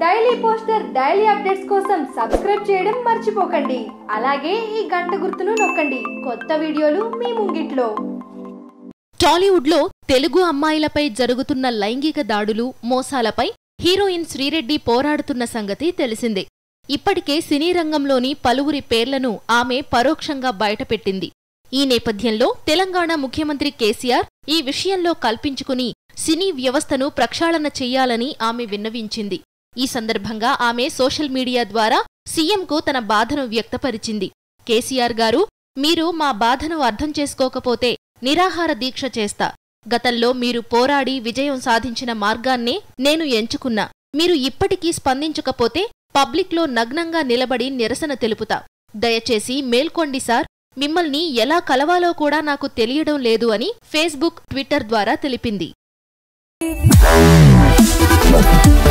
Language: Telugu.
డైలీ పోస్టర్ డైలీ అప్డేట్స్ కోసం సబ్స్క్రైబ్ చేయడం మర్చిపోకండి అలాగే ఈ గంట గుర్తును నొక్కండి కొత్త వీడియోలు మీ ముంగిట్లో టాలీవుడ్లో తెలుగు అమ్మాయిలపై జరుగుతున్న లైంగిక దాడులు మోసాలపై హీరోయిన్ శ్రీరెడ్డి పోరాడుతున్న సంగతి తెలిసిందే ఇప్పటికే సినీ రంగంలోని పలువురి పేర్లను ఆమె పరోక్షంగా బయటపెట్టింది ఈ నేపథ్యంలో తెలంగాణ ముఖ్యమంత్రి కేసీఆర్ ఈ విషయంలో కల్పించుకుని సినీ వ్యవస్థను ప్రక్షాళన చెయ్యాలని ఆమె విన్నవించింది ఈ సందర్భంగా ఆమె సోషల్ మీడియా ద్వారా సీఎంకు తన బాధను వ్యక్తపరిచింది కేసీఆర్ గారు మీరు మా బాధను అర్థం చేసుకోకపోతే నిరాహార దీక్ష చేస్తా గతంలో మీరు పోరాడి విజయం సాధించిన మార్గాన్నే నేను ఎంచుకున్నా మీరు ఇప్పటికీ స్పందించకపోతే పబ్లిక్లో నగ్నంగా నిలబడి నిరసన తెలుపుతా దయచేసి మేల్కొండి సార్ మిమ్మల్ని ఎలా కలవాలో కూడా నాకు తెలియడం లేదు అని ఫేస్బుక్ ట్విట్టర్ ద్వారా తెలిపింది